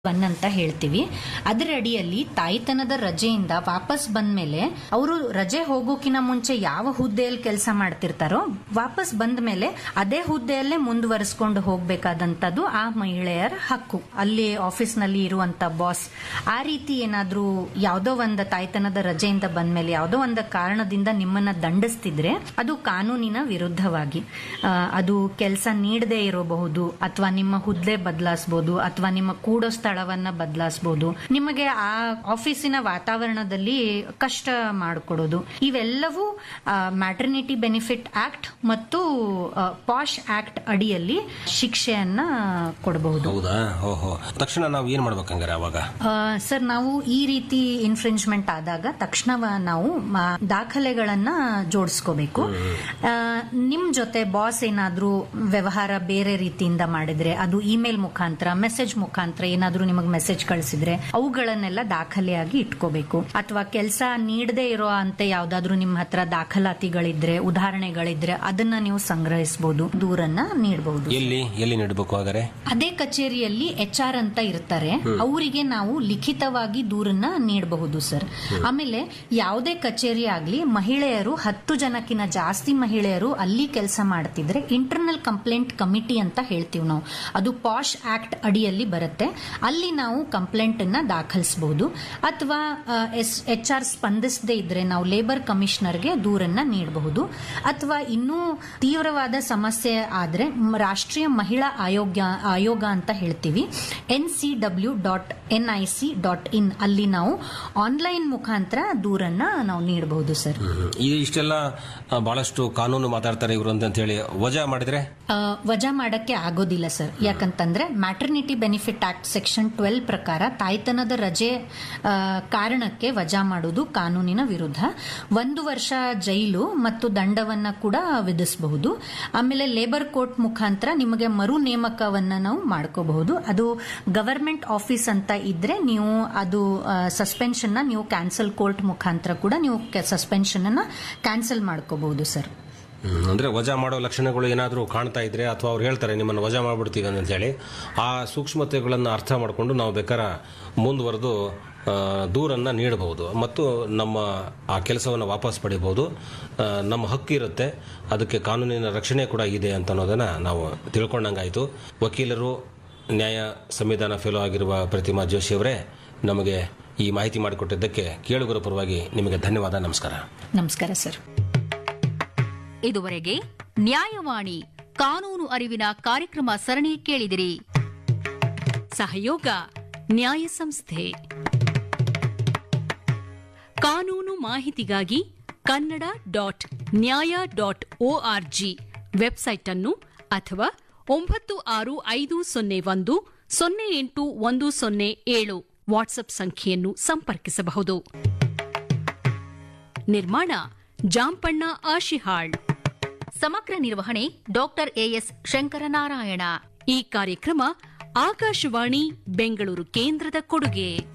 one ಅಂತ ಹೇಳ್ತೀವಿ ಅದರ ಅಡಿಯಲ್ಲಿ ತಾಯ್ತನದ ರಜೆಯಿಂದ ವಾಪಸ್ ಬಂದ್ಮೇಲೆ ಅವರು ರಜೆ ಹೋಗೋಕಿನ ಮುಂಚೆ ಯಾವ ಹುದ್ದೆಯಲ್ಲಿ ಕೆಲಸ ಮಾಡ್ತಿರ್ತಾರೋ ವಾಪಸ್ ಬಂದ ಮೇಲೆ ಅದೇ ಹುದ್ದೆಯಲ್ಲೇ ಮುಂದುವರಿಸ್ಕೊಂಡು ಹೋಗ್ಬೇಕಾದಂತದ್ದು ಆ ಮಹಿಳೆಯರ ಹಕ್ಕು ಅಲ್ಲಿ ಆಫೀಸ್ನಲ್ಲಿ ಇರುವಂತ ಬಾಸ್ ಆ ರೀತಿ ಏನಾದ್ರೂ ಯಾವುದೋ ಒಂದು ತಾಯ್ತನದ ರಜೆಯಿಂದ ಬಂದ್ಮೇಲೆ ಯಾವುದೋ ಒಂದು ಕಾರಣದಿಂದ ನಿಮ್ಮನ್ನ ದಂಡಿಸ್ತಿದ್ರೆ ಅದು ಕಾನೂನಿನ ವಿರುದ್ಧವಾಗಿ ಆ, ಅದು ಕೆಲಸ ನೀಡದೇ ಇರಬಹುದು ಅಥವಾ ನಿಮ್ಮ ಹುದ್ದೆ ಬದಲಾಯಿಸಬಹುದು ಅಥವಾ ನಿಮ್ಮ ಕೂಡೋ ಸ್ಥಳವನ್ನ ಬದಲಾಯಿಸಬಹುದು ನಿಮಗೆ ಆ ಆಫೀಸಿನ ವಾತಾವರಣದಲ್ಲಿ ಕಷ್ಟ ಮಾಡಿಕೊಡೋದು ಇವೆಲ್ಲವೂ ಮ್ಯಾಟರ್ನಿಟಿ ಬೆನಿಫಿಟ್ ಆಕ್ಟ್ ಮತ್ತು ಪಾಶ್ ಆಕ್ಟ್ ಅಡಿಯಲ್ಲಿ ಶಿಕ್ಷೆಯನ್ನ ಕೊಡಬಹುದು ಹೌದಾ ಓಹೋ ತಕ್ಷಣ ನಾವು ಏನ್ ಮಾಡ್ಬೇಕಂಗಾರೆ ಅವಾಗ ಆ, ಸರ್ ನಾವು ಈ ರೀತಿ ಇನ್ಫ್ರಿಂಜ್ಮೆಂಟ್ ಆದಾಗ ತಕ್ಷಣ ನಾವು ಮ- ದಾಖಲೆಗಳನ್ನ ಜೋಡಿಸ್ಕೋಬೇಕು ಆ, ನಿಮ್ ಜೊತೆ ಬಾಸ್ ಏನಾದ್ರೂ ವ್ಯವಹಾರ ಬೇರೆ ರೀತಿಯಿಂದ ಮಾಡಿದ್ರೆ ಅದು ಇಮೇಲ್ ಮುಖಾಂತರ ಮೆಸೇಜ್ ಮುಖಾಂತರ ಏನಾದ್ರೂ ನಿಮಗೆ ಮೆಸೇಜ್ ಕಳಿಸಿದ್ರೆ ಅವುಗಳನ್ನೆಲ್ಲ ದಾಖಲೆಯಾಗಿ ಇಟ್ಕೋಬೇಕು ಅಥವಾ ಕೆಲಸ ನೀಡದೇ ಇರೋ ಅಂತ ಯಾವ್ದಾದ್ರು ನಿಮ್ಮ ಹತ್ರ ದಾಖಲಾತಿಗಳಿದ್ರೆ ಉದಾಹರಣೆಗಳಿದ್ರೆ ಅದನ್ನ ನೀವು ಸಂಗ್ರಹಿಸಬಹುದು ದೂರನ್ನ ನೀಡಬಹುದು ಎಲ್ಲಿ ಎಲ್ಲಿ ನೀಡಬೇಕು ಹಾಗಾರೆ ಅದೇ ಕಚೇರಿಯಲ್ಲಿ ಎಚ್ ಆರ್ ಅಂತ ಇರ್ತಾರೆ ಅವರಿಗೆ ನಾವು ಲಿಖಿತವಾಗಿ ದೂರನ್ನ ನೀಡಬಹುದು ಸರ್ ಆಮೇಲೆ ಯಾವುದೇ ಕಚೇರಿ ಆಗ್ಲಿ ಮಹಿಳೆಯರು ಹತ್ತು ಜನಕ್ಕಿಂತ ಜಾಸ್ತಿ ಮಹಿಳೆಯರು ಅಲ್ಲಿ ಕೆಲಸ ಮಾಡ್ತಿದ್ರೆ ಇಂಟರ್ನಲ್ ಕಂಪ್ಲೇಂಟ್ ಕಮಿಟಿ ಅಂತ ಹೇಳ್ತೀವಿ ನಾವು ಅದು ಪಾಶ್ ಆಕ್ಟ್ ಅಡಿಯಲ್ಲಿ ಬರುತ್ತೆ ಅಲ್ಲಿ ನಾವು ಕಂಪ್ಲೇಂಟ್ ಅನ್ನ ದಾಖಲಿಸಬಹುದು ಅಥವಾ ಎಚ್ ಆರ್ ಸ್ಪಂದಿಸದೇ ಇದ್ರೆ ನಾವು ಲೇಬರ್ ಕಮಿಷನರ್ಗೆ ದೂರನ್ನ ನೀಡಬಹುದು ಅಥವಾ ಇನ್ನೂ ತೀವ್ರವಾದ ಸಮಸ್ಯೆ ಆದ್ರೆ ಮ್, ರಾಷ್ಟ್ರೀಯ ಮಹಿಳಾ ಆಯೋಗ ಆಯೋಗ ಅಂತ ಹೇಳ್ತೀವಿ N C W dot N I C dot in ಅಲ್ಲಿ ನಾವು ಆನ್ಲೈನ್ ಮುಖಾಂತರ ದೂರನ್ನ ನಾವು ನೀಡಬಹುದು ಸರ್ ಇದು ಇಷ್ಟೆಲ್ಲ ಆ, ಬಹಳಷ್ಟು ಕಾನೂನು ಮಾತಾಡ್ತಾರೆ ಇವರು ಅಂತ ಹೇಳಿ ವಜಾ ಮಾಡಿದ್ರೆ ಆ, ವಜಾ ಮಾಡಕ್ಕೆ ಆಗೋದಿಲ್ಲ ಸರ್ ಯಾಕಂತಂದ್ರೆ maternity benefit act section twelve ಪ್ರಕಾರ ತಾಯ್ತನದ ರಜೆ ಆ, ಕಾರಣಕ್ಕೆ ವಜಾ ಮಾಡೋದು ಕಾನೂನಿನ ವಿರುದ್ಧ ಒಂದು ವರ್ಷ ಜೈಲು ಮತ್ತು ದಂಡವನ್ನ ಕೂಡ ವಿಧಿಸಬಹುದು ಆಮೇಲೆ ಲೇಬರ್ ಕೋರ್ಟ್ ಮುಖಾಂತರ ನಿಮಗೆ ಮರು ನೇಮಕವನ್ನ ನಾವು ಮಾಡ್ಕೋಬಹುದು ಅದು ಗವರ್ಮೆಂಟ್ ಆಫೀಸ್ ಅಂತ ಇದ್ರೆ ನೀವು ಅದು ಸಸ್ಪೆನ್ಷನ್ ನೀವು ಕ್ಯಾನ್ಸಲ್ ಕೋರ್ಟ್ ಮುಖಾಂತರ ಕೂಡ ನೀವು ಸಸ್ಪೆನ್ಷನ್ ಅನ್ನ ಕ್ಯಾನ್ಸಲ್ ಮಾಡ್ಕೋಬಹುದು ಸರ್ ಹ್ಮ್, ಅಂದ್ರೆ ವಜಾ ಮಾಡೋ ಲಕ್ಷಣಗಳು ಏನಾದರೂ ಕಾಣ್ತಾ ಇದ್ರೆ ಅಥವಾ ಅವ್ರು ಹೇಳ್ತಾರೆ ನಿಮ್ಮನ್ನು ವಜಾ ಮಾಡ್ಬಿಡ್ತೀವಿ ಅಂತ ಹೇಳಿ ಆ ಸೂಕ್ಷ್ಮತೆಗಳನ್ನು ಅರ್ಥ ಮಾಡಿಕೊಂಡು ನಾವು ಬೇಕಾದ್ರೆ ಮುಂದುವರೆದು ಆ, ದೂರನ್ನ ನೀಡಬಹುದು ಮತ್ತು ನಮ್ಮ ಆ ಕೆಲಸವನ್ನು ವಾಪಸ್ ಪಡಿಬಹುದು ಆ, ನಮ್ಮ ಹಕ್ಕು ಇರುತ್ತೆ ಅದಕ್ಕೆ ಕಾನೂನಿನ ರಕ್ಷಣೆ ಕೂಡ ಇದೆ ಅಂತ ಅನ್ನೋದನ್ನ ನಾವು ತಿಳ್ಕೊಂಡಂಗಾಯ್ತು ವಕೀಲರು ನ್ಯಾಯ ಸಂವಿಧಾನ ಫೆಲೋ ಆಗಿರುವ ಪ್ರತಿಮಾ ಜೋಶಿ ಅವರೇ ನಮಗೆ ಈ ಮಾಹಿತಿ ಮಾಡಿಕೊಟ್ಟಿದ್ದಕ್ಕೆ ಕೇಳುಗರ ಪರವಾಗಿ ನಿಮಗೆ ಧನ್ಯವಾದ ನಮಸ್ಕಾರ ನಮಸ್ಕಾರ ಸರ್ ಇದುವರೆಗೆ ನ್ಯಾಯವಾಣಿ ಕಾನೂನು ಅರಿವಿನ ಕಾರ್ಯಕ್ರಮ ಸರಣಿ ಕೇಳಿದಿರಿ ಸಹಯೋಗ ನ್ಯಾಯ ಸಂಸ್ಥೆ ಕಾನೂನು ಮಾಹಿತಿಗಾಗಿ Kannada dot Nyaya dot ORG website ಅನ್ನು ಅಥವಾ ಒಂಬತ್ತು ಆರು ಐದು ಸೊನ್ನೆ ಒಂದು ಸೊನ್ನೆ ಎಂಟು ಒಂದು ಸೊನ್ನೆ ಏಳು ವಾಟ್ಸ್ಆಪ್ ಸಂಖ್ಯೆಯನ್ನು ಸಂಪರ್ಕಿಸಬಹುದು ನಿರ್ಮಾಣ ಜಾಂಪಣ್ಣ ಆಶಿಹಾಳ್ ಸಮಗ್ರ ನಿರ್ವಹಣೆ ಡಾಕ್ಟರ್ ಎಎಸ್ ಶಂಕರನಾರಾಯಣ ಈ ಕಾರ್ಯಕ್ರಮ ಆಕಾಶವಾಣಿ ಬೆಂಗಳೂರು ಕೇಂದ್ರದ ಕೊಡುಗೆ